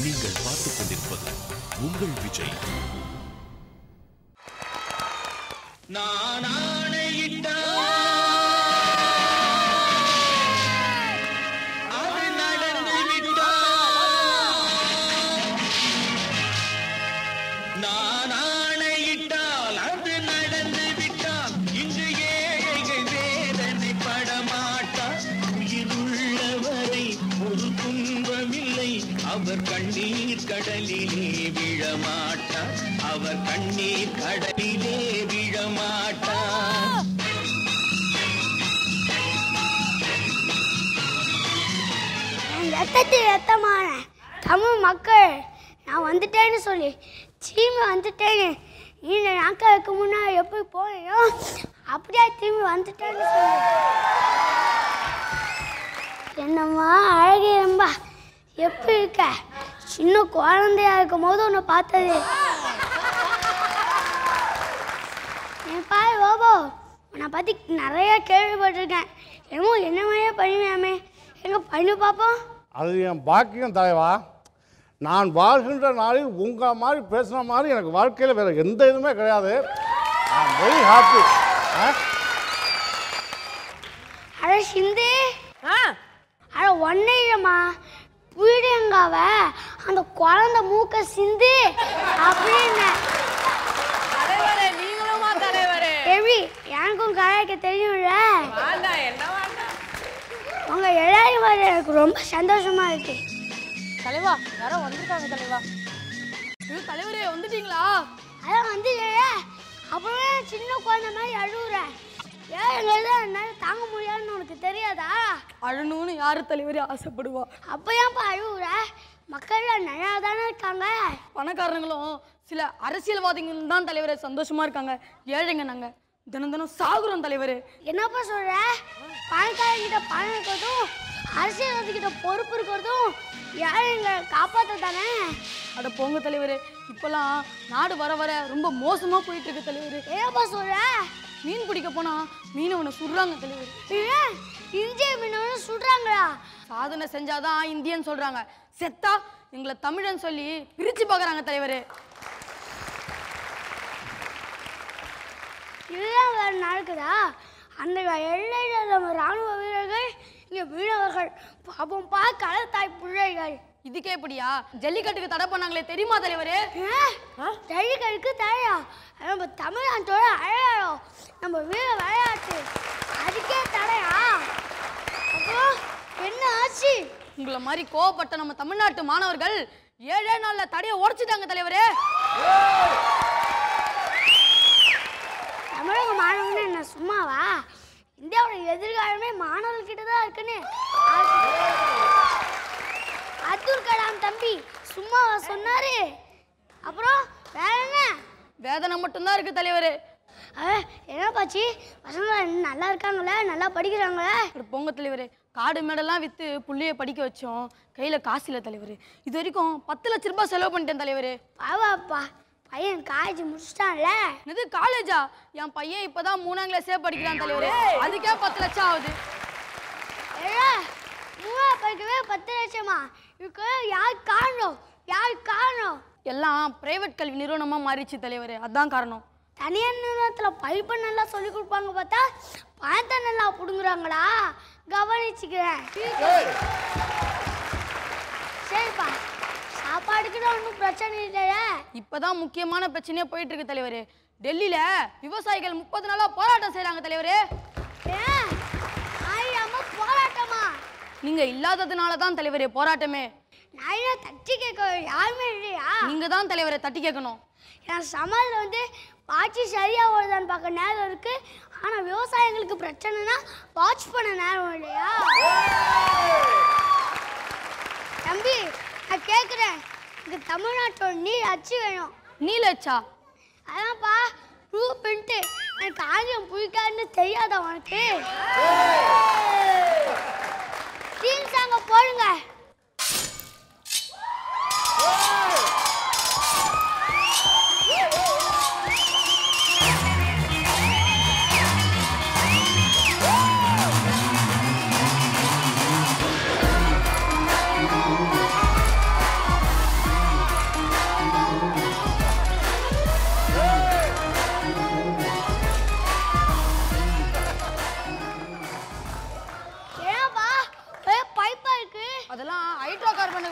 நீங்கள் பார்த்துக் கொண்டிருப்பது உங்கள் விஜய் நான் ஆணையிட்டால் அது நடந்து விட்டால் நான் ஆணையிட்டால் அது நடந்து விட்டால் இன்று ஏழைகள் வேதனை படமாட்டார் உயிருள்ளவரை ஒரு துன்பமில்லை அவர் கண்ணீர் கடலிலே விழமாட்டார் அவர் கண்ணீர் கடலிலே விழமாட்டார் என் ரத்தத்தில் ரத்தமான தமிழ் மக்கள் நான் வந்துட்டேன்னு சொல்லி திரும்பி வந்துட்டேன்னு இந்த நாட்களுக்கு முன்னாடி எப்படி போனையோ அப்படியே திரும்பி வந்துட்டேன்னு சொல்லி என்னம்மா அழகே ரொம்ப எப்படி இருக்க சின்ன குழந்தையா இருக்கும் போது உன்னை பார்த்தது என் பாய் ஓபோ உன்னை பற்றி நிறைய கேள்விப்பட்டிருக்கேன் என்னமோ என்னமையே பண்ணுவேமே எங்க பண்ணு பார்ப்போம் அது என் பாக்கியம் தலைவா நான் வாழ்கின்ற நாளில் உங்கள் மாதிரி பேசுன மாதிரி எனக்கு வாழ்க்கையில் வேறு எந்த இதுவுமே கிடையாது ஐ வெரி ஹாப்பி அட சிந்து அட ஒன்னே இல்லைம்மா புரியுங்காவ அந்த குழந்தை மூக்க சிந்து அப்படின்னு தலைவரே நீங்களுமா தலைவரே எப்படி எனக்கும் கலாய்க்க தெரியும்ல வேண்டாம் என்ன வேண்டாம் உங்க எல்லாரும் வர எனக்கு ரொம்ப சந்தோஷமா இருக்கு தலைவா யாரோ வந்திருக்காங்க தலைவா ஐயோ, தலைவரே வந்துட்டீங்களா அதான் வந்து அப்புறமே சின்ன குழந்தை மாதிரி அழுகுற ஏன் எங்களுக்கு என்னால தாங்க முடியாதுன்னு உனக்கு தெரியாதா அழணும்னு யாரு தலைவரே ஆசைப்படுவா அப்போ ஏன்ப்பா அழுகுற மக்கள் நல்லா தானே இருக்காங்க பணக்காரங்களும் சில அரசியல்வாதிகள் தான் தலைவரே சந்தோஷமா இருக்காங்க ஏழைங்க நாங்க தினம் தினம் சாகுறோம் தலைவரே என்னப்பா சொல்ற பணக்காரங்கிட்ட பணம் இருக்கிறதும் அரசியல்வாதிகிட்ட பொறுப்பு இருக்கிறதும் ஏழைங்க காப்பாற்ற தானே அட போங்க தலைவரே இப்பெல்லாம் நாடு வர வர ரொம்ப மோசமா போயிட்டு இருக்கு தலைவரே ஏப்பா சொல்ற மீன் பிடிக்க போனா மீனவனை சுடுறாங்க தலைவர் ஏன் இந்திய மீனவனை சுடுறாங்களா சாதனை செஞ்சாதான் இந்தியன் சொல்றாங்க செத்தா எங்களை தமிழன் சொல்லி பிரிச்சு பார்க்கறாங்க தலைவரே இதுதான் வேற நடக்குதா அந்த எல்லையில் நம்ம ராணுவ வீரர்கள் இங்கே மீனவர்கள் பாப்போம் பா கடற்தாய் பிள்ளைகள் இதுக்கே எப்படியா ஜல்லிக்கட்டுக்கு தடை பண்ணாங்களே தெரியுமா தலைவரே ஜல்லிக்கட்டுக்கு தடையா நம்ம தமிழ்நாட்டோட அடையாளம் நம்ம வீர விளையாட்டு அதுக்கே தடையா அப்புறம் என்ன ஆச்சு உங்களை மாதிரி கோவப்பட்ட நம்ம தமிழ்நாட்டு மாணவர்கள் ஏழே நாள்ல தடையை உடைச்சிட்டாங்க தலைவரே தமிழக மாணவன் என்ன சும்மாவா இந்தியாவோட எதிர்காலமே மாணவர்கிட்ட தான் இருக்குன்னு அப்துல் கலாம் தம்பி சும்மாவா சொன்னாரு அப்புறம் வேற என்ன வேதனை மட்டும்தான் இருக்கு தலைவரே அஹ், என்ன பாச்சி பசங்க நல்லா இருக்காங்களே நல்லா படிக்கிறாங்களே அட போங்க தலைவரே காடு மேடெல்லாம் வித்து புள்ளைய படிக்க வச்சோம் கையில காசு இல்ல தலைவரே இது வரைக்கும் பத்து லட்ச ரூபாய் செலவு பண்ணிட்டேன் தலைவரே பாவாப்பா பையன் காலேஜ் முடிச்சிட்டான்ல இது காலேஜா என் பையன் இப்பதான் மூணாம் கிளாஸே படிக்கிறான் தலைவரே அதுக்கே பத்து லட்சம் ஆகுது ஏடா மூணா படிக்கவே பத்து லட்சமா இதுக்கு யார் காரணம் யார் காரணம் எல்லாம் பிரைவேட் கல்வி நிறுவனமா மாறிச்சு தலைவரே அதான் காரணம் தனியார் நிறுவனத்தில் படிப்பை நல்லா சொல்லி கொடுப்பாங்க பார்த்தா பணத்தை நல்லா பிடுங்குறாங்களா கவனிச்சுக்கிறேன் சரிப்பா சாப்பாடுக்கு தான் ஒன்றும் பிரச்சனை இல்லையே இப்பதான் முக்கியமான பிரச்சனையே போயிட்டு இருக்கு தலைவரே டெல்லியில விவசாயிகள் முப்பது நாளா போராட்டம் செய்றாங்க தலைவரே ஏன் ஆயிராம போராட்டமா நீங்க இல்லாததுனால தான் தலைவரே போராட்டமே நான் என்ன தட்டி கேட்க யாருமே இல்லையா நீங்க தான் தலைவரை தட்டி கேட்கணும் என் சமாளில் வந்து ஆட்சி சரியா வருதான்னு பார்க்க நேரம் இருக்கு ஆனா விவசாயிகளுக்கு பிரச்சனைனா வாட்ச் பண்ண நேரம் இல்லையா தம்பி நான் கேட்குறேன் இந்த தமிழ்நாட்டோட நீர் அச்சு வேணும் நீலச்சா அதான்ப்பா ப்ளூ பிரிண்ட்டு எனக்கு ஆங்கிலம் பிடிக்காதுன்னு தெரியாதா உனக்கு டீம் சாங்க போடுங்க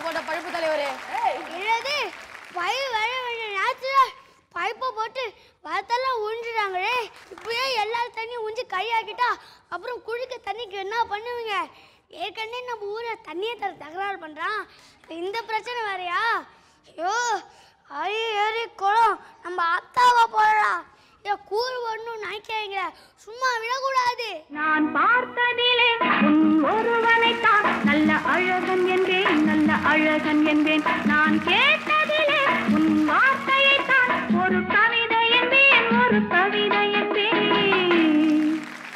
போட்ட பழுப்பு தலைவரே என்னது பயிர் வர வேண்டிய நேரத்துல பைப்பை போட்டு வரத்தெல்லாம் உறிஞ்சிடாங்களே இப்படியே எல்லா தண்ணியும் உஞ்சி கையாக்கிட்டா அப்புறம் குடிக்க தண்ணிக்கு என்ன பண்ணுவீங்க ஏற்கனவே நம்ம ஊரில் தண்ணியை தர தகராறு பண்ணுறான் இந்த பிரச்சனை வேறயா ஐயோ அரி ஏறி குளம் நம்ம அத்தாவா போடலாம் இதை கூறு வரணும் நினைக்கிறீங்க சும்மா விடக்கூடாது நான் பார்த்ததிலே உன் ஒருவனைத்தான் நல்ல அழகன் என்பேன் நல்ல அழகன் என்பேன் நான் கேட்டதிலே உன் வார்த்தையைத்தான் ஒரு கவிதை என்பேன் ஒரு கவிதை என்பேன்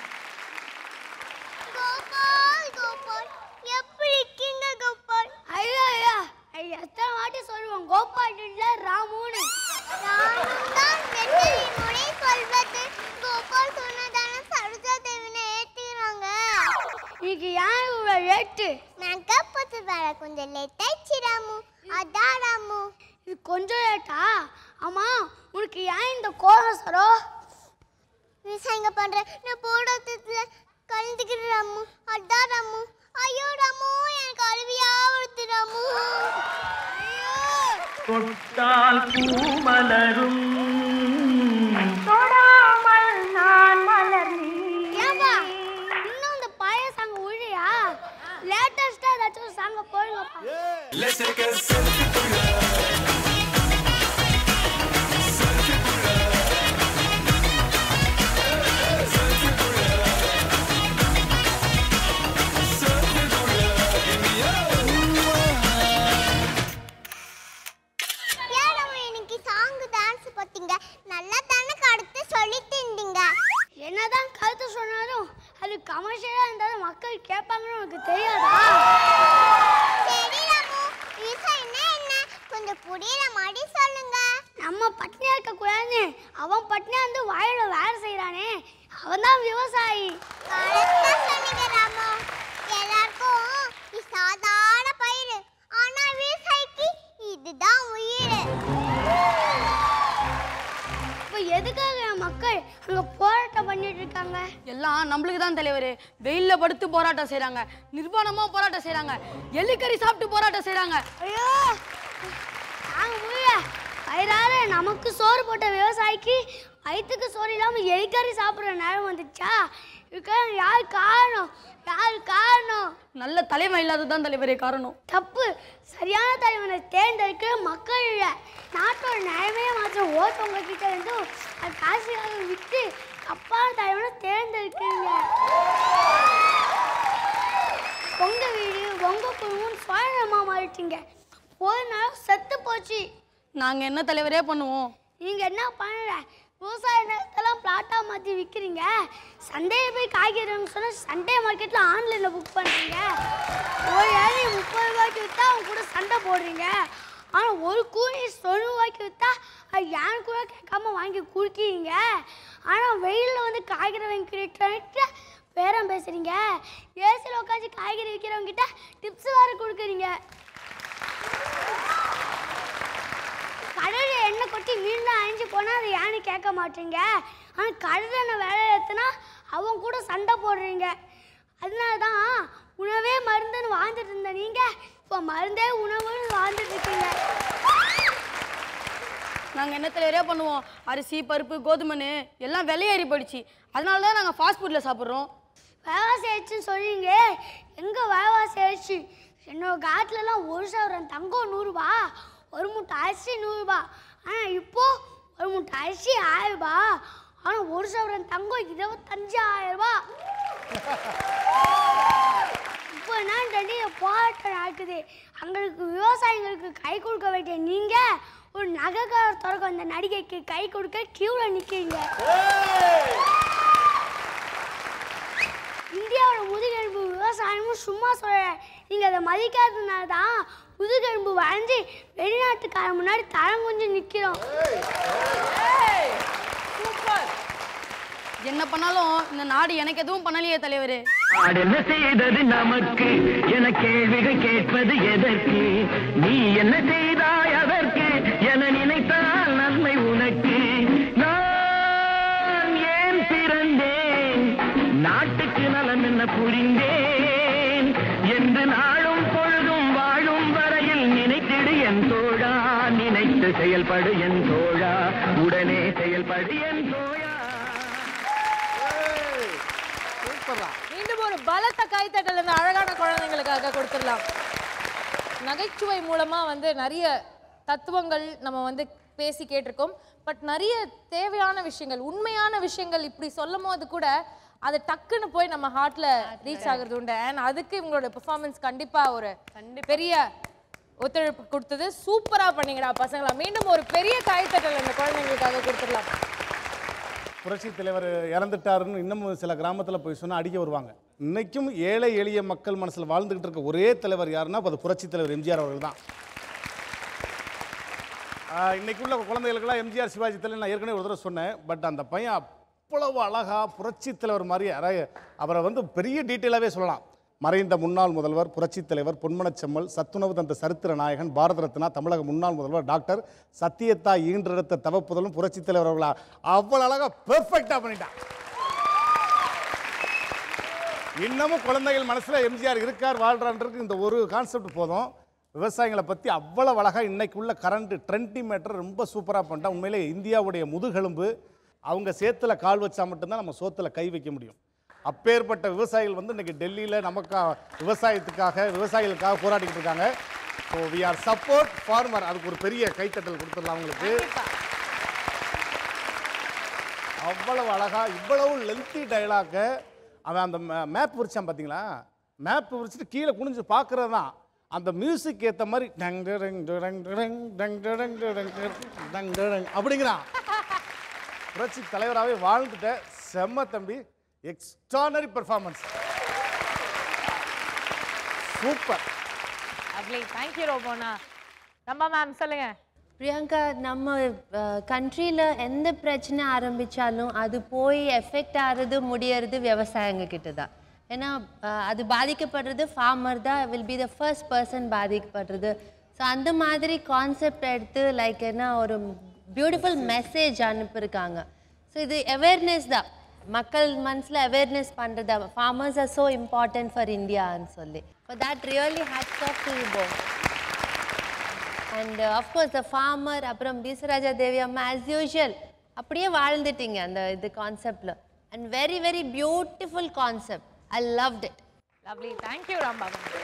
கோபால் கோபால் எப்படி இருக்கீங்க கோபால் ஐயா ஐயா ஐயா எத்தனை வாட்டி சொல்லுவோம் கோபால் இல்ல ராமுன்னு நானும் தான் நெற்றியை முறை சொல்வது கோபால் சொன்னதான சரோஜா தேவினை ஏத்துறாங்க இன்னைக்கு ஏன் இவ்வளோ லேட்டு மேக்கப் போட்டு வர கொஞ்சம் லேட் ஆயிடுச்சு ராமு அதான் ராமு இது கொஞ்சம் லேட்டா ஆமா உனக்கு ஏன் இந்த கோலம் சரோ விவசாயிங்க பண்ற நான் போடுறதுல கலந்துக்கிறேன் ராமு அதான் ராமு ஐயோ ராமு எனக்கு அழுவியா வருது ராமு தொட்டால் பூ மலரும் தொடாமல் நான் மலர்ந்தேன் ஏன்பா இன்னும் இந்த பழைய சாங் ஒழியா லேட்டஸ்டா ஏதாச்சும் ஒரு சாங்க போடுங்கப்பா ஏன் ராமு இன்னைக்கு சாங் டான்ஸ் பார்த்தீங்க நல்லா தானே கடுத்து சொல்லிட்டு இருந்தீங்க என்னதான் கருத்து சொன்னாலும் அது கமர்ஷியலா இருந்தாலும் மக்கள் கேட்பாங்கன்னு உனக்கு தெரியாதா சரி ராமு விவசாயம்னா என்ன கொஞ்சம் புரியுற மாதிரி சொல்லுங்க நம்ம பட்னியா இருக்க கூடாதுன்னு அவன் பட்னியா வந்து வயல்ல வேலை செய்யறானே அவன் தான் விவசாயி கரெக்டா சொன்னீங்க ராமு எல்லாருக்கும் இது சாதாரண பயிர் ஆனா விவசாயிக்கு இதுதான் உயிர் இப்ப எதுக்காக என் மக்கள் அங்க போராட்டம் பண்ணிட்டு இருக்காங்க எல்லாம் நம்மளுக்கு தான் தலைவர் வெயில்ல படுத்து போராட்டம் செய்றாங்க நிர்வாணமா போராட்டம் செய்றாங்க எலிக்கறி சாப்பிட்டு போராட்டம் செய்றாங்க ஐயோ நாங்க முடியல வயிறார நமக்கு சோறு போட்ட விவசாயிக்கு வயிற்றுக்கு சோறு இல்லாம எலிக்கறி சாப்பிடுற நேரம் வந்துச்சா இதுக்கு யார் காரணம் யார் காரணம் நல்ல தலைமை இல்லாததுதான் தலைவரே காரணம் தப்பு சரியான தலைவனை தேர்ந்தெடுக்க மக்கள் இல்லை நாட்டோட நிலைமையை மாற்ற ஓட்டவங்க கிட்ட இருந்து அது காசுக்காக விட்டு தப்பான தலைவனை தேர்ந்தெடுக்கிறீங்க உங்க வீடு உங்க குடும்பம் சுவாயமா மாறிட்டீங்க ஒரு நாள் செத்து போச்சு நாங்க என்ன தலைவரே பண்ணுவோம் நீங்க என்ன பண்ணல விவசாய நிலத்தெல்லாம் பிளாட்டா மாத்தி விற்கிறீங்க சந்தையில் போய் காய்கறி வாங்க சொன்னா சண்டே மார்க்கெட்ல ஆன்லைன்ல புக் பண்றீங்க ஒரு ஏழை முப்பது ரூபாய்க்கு வித்தா அவங்க கூட சண்டை போடுறீங்க ஆனா ஒரு கூலி தொண்ணூறு ரூபாய்க்கு வித்தா அது யான் கூட கேட்காம வாங்கி குடிக்கிறீங்க ஆனா வெயில்ல வந்து காய்கறி வாங்கிட்டு பேரம் பேசுறீங்க ஏசியில் உட்காந்து காய்கறி விற்கிறவங்க கிட்ட டிப்ஸ் வேற கொடுக்குறீங்க கடலில் எண்ணெய் கொட்டி மீன்லாம் அழிஞ்சு போனால் அது ஏன்னு கேட்க மாட்டீங்க ஆனால் கடலில் வேலை ஏற்றுனா அவங்க கூட சண்டை போடுறீங்க அதனால தான் உணவே மருந்துன்னு வாழ்ந்துட்டு இருந்த நீங்கள் இப்போ மருந்தே உணவுன்னு வாழ்ந்துட்டு இருக்கீங்க நாங்க என்ன தலைவரே பண்ணுவோம் அரிசி பருப்பு கோதுமைன்னு எல்லாம் விலையேறி போயிடுச்சு அதனால தான் நாங்க ஃபாஸ்ட் ஃபுட்ல சாப்பிட்றோம் விலைவாசி ஆயிடுச்சுன்னு சொல்றீங்க எங்கே விலைவாசி ஆயிடுச்சு என்னோட காட்டிலலாம் ஒரு சவரன் தங்கம் நூறுரூபா ஒரு மூட்டை அரிசி நூறுரூபா ஆனால் இப்போ ஒரு மூட்டை அரிசி ஆயிரரூபா ஆனால் ஒரு சவரன் தங்கம் இருபத்தஞ்சு ஆயிரரூபா இப்போ என்ன டெல்லியில் போராட்டம் நடக்குது அங்களுக்கு விவசாயிங்களுக்கு கை கொடுக்க வேண்டிய நீங்கள் ஒரு நகைக்கார திறக்க வந்த நடிகைக்கு கை கொடுக்க கியூவில் நிற்கிறீங்க இந்தியாவோட முதுகெலும்பு விவசாயமும் சும்மா சொல்ல நீங்கள் அதை மதிக்காததுனால தான் முதுகெலும்பு வளைஞ்சு வெளிநாட்டுக்காரன் முன்னாடி தரம் கொஞ்சம் நிற்கிறோம் என்ன பண்ணாலும் இந்த நாடு எனக்கு எதுவும் பண்ணலையே தலைவரே நாடு என்ன செய்தது நமக்கு என கேள்விகள் கேட்பது எதற்கு நீ என்ன செய்தாய் அதற்கு என நினைத்தால் நன்மை உனக்கு நான் ஏன் பிறந்தேன் நாட்டுக்கு நலம் என்ன புரிந்தேன் என்று நாளும் பொழுதும் வாழும் வரையில் செயல்படு என் தோழா நினைத்து செயல்படு என் தோழா உடனே செயல்படு என் தோழா சூப்பர்ரா மீண்டும் ஒரு பலத்த கைத்தட்டல் இந்த அழகான குழந்தைங்களுக்காக கொடுத்துடலாம் நகைச்சுவை மூலமா வந்து நிறைய தத்துவங்கள் நம்ம வந்து பேசி கேட்டிருக்கோம் பட் நிறைய தேவையான விஷயங்கள் உண்மையான விஷயங்கள் இப்படி சொல்லும் போது கூட அது டக்குன்னு போய் நம்ம ஹார்ட்ல ரீச் ஆகுறது உண்டு அண்ட் அதுக்கு இவங்களோட பெர்ஃபார்மன்ஸ் கண்டிப்பா ஒரு பெரிய ஒத்துழைப்பு கொடுத்தது சூப்பரா பண்ணீங்கடா பசங்களா மீண்டும் ஒரு பெரிய கைத்தட்டல் இந்த குழந்தைங்களுக்காக கொடுத்துடலாம் புரட்சி தலைவர் இறந்துட்டாருன்னு இன்னமும் சில கிராமத்தில் போய் சொன்னால் அடிக்க வருவாங்க இன்னைக்கும் ஏழை எளிய மக்கள் மனசில் வாழ்ந்துகிட்டு இருக்க ஒரே தலைவர் யாருன்னா அப்ப அது புரட்சி தலைவர் எம்ஜிஆர் அவர்கள் தான் இன்னைக்கு உள்ள குழந்தைகளுக்கெல்லாம் எம்ஜிஆர் சிவாஜி தலைவர் நான் ஏற்கனவே ஒரு தடவை சொன்னேன் பட் அந்த பையன் அவ்வளவு அழகா புரட்சி தலைவர் மாதிரி அரை- அவரை வந்து பெரிய டீட்டெயிலாகவே சொல்லலாம் மறைந்த முன்னாள் முதல்வர் புரட்சி தலைவர் பொன்மனச்செம்மல் சத்துணவு தந்த சரித்திர நாயகன் பாரத ரத்னா தமிழக முன்னாள் முதல்வர் டாக்டர் சத்தியத்தா ஈன்றெடுத்த தவப்புதலும் புரட்சி தலைவர் அவர்களா அவ்வளவு அழகா பெர்ஃபெக்டாக பண்ணிட்டான் இன்னமும் குழந்தைகள் மனசுல எம்ஜிஆர் இருக்கார் வாழ்றான்றதுக்கு இந்த ஒரு கான்செப்ட் போதும் விவசாயிகளை பற்றி அவ்வளவு அழகாக இன்னைக்கு உள்ள கரண்ட் ட்ரெண்டி மேட்டர் ரொம்ப சூப்பராக பண்ணிட்டா உண்மையிலே இந்தியாவுடைய முதுகெலும்பு அவங்க சேத்துல கால் வச்சா மட்டும்தான் நம்ம சோத்துல கை வைக்க முடியும் அப்பேற்பட்ட விவசாயிகள் வந்து இன்னைக்கு டெல்லியில் நமக்கா விவசாயத்துக்காக விவசாயிகளுக்காக போராடிக்கிட்டு இருக்காங்க so we are support farmer அதுக்கு ஒரு பெரிய கைத்தட்டல் கொடுத்துடலாம் அவங்களுக்கு அவ்வளவு அழகா இவ்வளவு லென்த்தி டயலாக அவன் அந்த மேப் விரிச்சான் பார்த்தீங்களா மேப் விரிச்சிட்டு கீழே குனிஞ்சு பார்க்கறது தான் அந்த மியூசிக் ஏற்ற மாதிரி டங் டங் டங் டங் டங் டங் டங் டங் டங் அப்படிங்கிறான் புரட்சி தலைவராகவே வாழ்ந்துட்ட செம்ம தம்பி எக்ஸ்ட்ரானரி பெர்ஃபார்மன்ஸ் சூப்பர் அப்படி தேங்க்யூ ரோபோனா நம்ம மேம் சொல்லுங்க பிரியங்கா நம்ம கண்ட்ரியில் எந்த பிரச்சனை ஆரம்பித்தாலும் அது போய் எஃபெக்ட் ஆகிறது முடியறது விவசாயிங்க கிட்ட தான் ஏன்னா அஹ், அது பாதிக்கப்படுறது ஃபார்மர் தான் will be the first person பாதிக்கப்படுறது ஸோ அந்த மாதிரி கான்செப்ட் எடுத்து லைக் என்ன ஒரு பியூட்டிஃபுல் மெசேஜ் அனுப்பியிருக்காங்க ஸோ இது அவேர்னஸ் தான் மக்கள் மனசில் அவேர்னஸ் பண்ணுறது farmers are so important for இந்தியான்னு சொல்லி இப்போ that really hats off to both and of course the farmer அப்புறம் பீசராஜா தேவி அம்மா ஆஸ் யூஷுவல் அப்படியே வாழ்ந்துட்டீங்க அந்த இது கான்செப்டில் and very very beautiful concept I loved it lovely thank you Rambha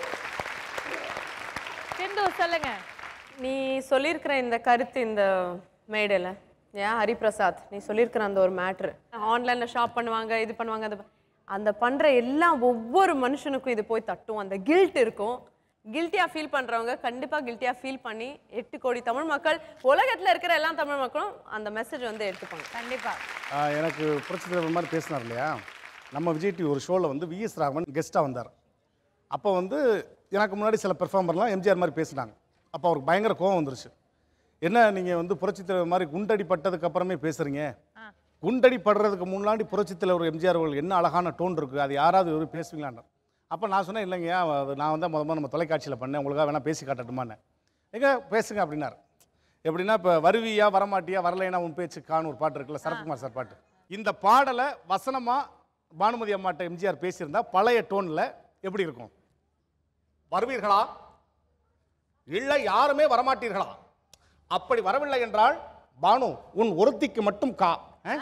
Sindhu சொல்லுங்க நீ சொல்லியிருக்கிற இந்த கருத்து இந்த மேடையில் ஏன் ஹரிபிரசாத் நீ சொல்லியிருக்கிற அந்த ஒரு மேட்ரு ஆன்லைனில் ஷாப் பண்ணுவாங்க இது பண்ணுவாங்க அது ப- அந்த பண்ணுற எல்லா ஒவ்வொரு மனுஷனுக்கும் இது போய் தட்டும் அந்த கில்ட் இருக்கும் கில்ட்டியாக ஃபீல் பண்ணுறவங்க கண்டிப்பாக கில்ட்டியாக ஃபீல் பண்ணி எட்டு கோடி தமிழ் மக்கள் உலகத்தில் இருக்கிற எல்லா தமிழ் மக்களும் அந்த மெசேஜ் வந்து எடுத்துப்பாங்க கண்டிப்பா ஆஹ் எனக்கு புரட்சி தலைவர் மாதிரி பேசினார் இல்லையா நம்ம விஜய் டிவி ஒரு ஷோவில் வந்து விஎஸ் ராகவன் கெஸ்ட்டாக வந்தார் அப்போ வந்து எனக்கு முன்னாடி சில பெர்ஃபார்மர்லாம் எம்ஜிஆர் மாதிரி பேசினாங்க அப்போ அவருக்கு பயங்கர கோவம் வந்துருச்சு என்ன நீங்கள் வந்து புரட்சி தலைவர் மாதிரி குண்டடி பட்டதுக்கு அப்புறமே பேசுகிறீங்க குண்டடி படுறதுக்கு முன்னாடி புரட்சி தலைவர் எம்ஜிஆர் அவர்கள் என்ன அழகான டோன் இருக்குது அது யாராவது ஒரு பேசுவீங்களான்னு அப்போ நான் சொன்னேன் இல்லைங்க அது நான் வந்து முத முதல்ல நம்ம தொலைக்காட்சியில் பண்ணேன் உங்களுக்காக வேணால் பேசி காட்டட்டுமான்னு எங்க பேசுங்க அப்படின்னாரு எப்படின்னா இப்போ வருவியா வரமாட்டியா வரலைன்னா உன் பேச்சு கான்னு ஒரு பாட்டு இருக்குல்ல சரத்குமார் சார் பாட்டு இந்த பாடலை வசனமா பானுமதி அம்மாட்ட எம்ஜிஆர் பேசியிருந்தா பழைய டோனில் எப்படி இருக்கும் வருவீர்களா இல்லை யாருமே வரமாட்டீர்களா அப்படி வரவில்லை என்றால் பானு உன் ஒருத்திக்கு மட்டும் கா ஆ?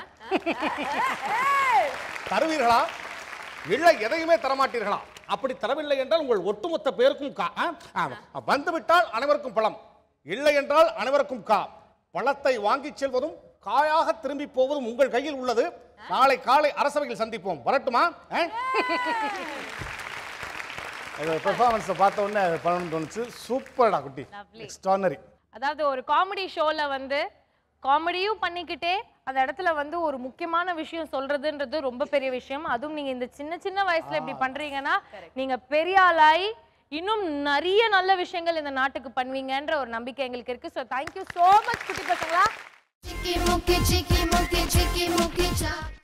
தருவீர்களா இல்லை எதையுமே தரமாட்டீர்களா அப்படி தரவில்லை என்றால் உங்கள் ஒட்டுமொத்த பேருக்கும் கா ஆ? ஆ, வந்துவிட்டால் அனைவருக்கும் பழம் இல்லை என்றால் அனைவருக்கும் கா பழத்தை வாங்கிச் செல்வதும் காயாக திரும்பி போவதும் உங்கள் கையில் உள்ளது நாளை காலை அரசவையில் சந்திப்போம் வரட்டுமா பெர்ஃபார்மன்ஸை பார்த்த உடனே அது பண்ணணும்னு தோணுச்சு சூப்பர்டா குட்டி Lovely. எக்ஸ்ட்ரானரி அதாவது ஒரு காமெடி ஷோல வந்து காமெடியும் பண்ணிக்கிட்டே அந்த இடத்துல வந்து ஒரு முக்கியமான விஷயம் சொல்றதுன்றது ரொம்ப பெரிய விஷயம் அதுவும் நீங்க இந்த சின்ன சின்ன வயசுல இப்படி பண்றீங்கன்னா நீங்க பெரிய ஆளாய் இன்னும் நிறைய நல்ல விஷயங்கள் இந்த நாட்டுக்கு பண்ணுவீங்கன்ற ஒரு நம்பிக்கை எங்களுக்கு இருக்கு ஸோ தேங்க்யூ ஸோ மச் குட்டி பசங்களா Chicky mookie, chicky mookie, chicky mookie cha.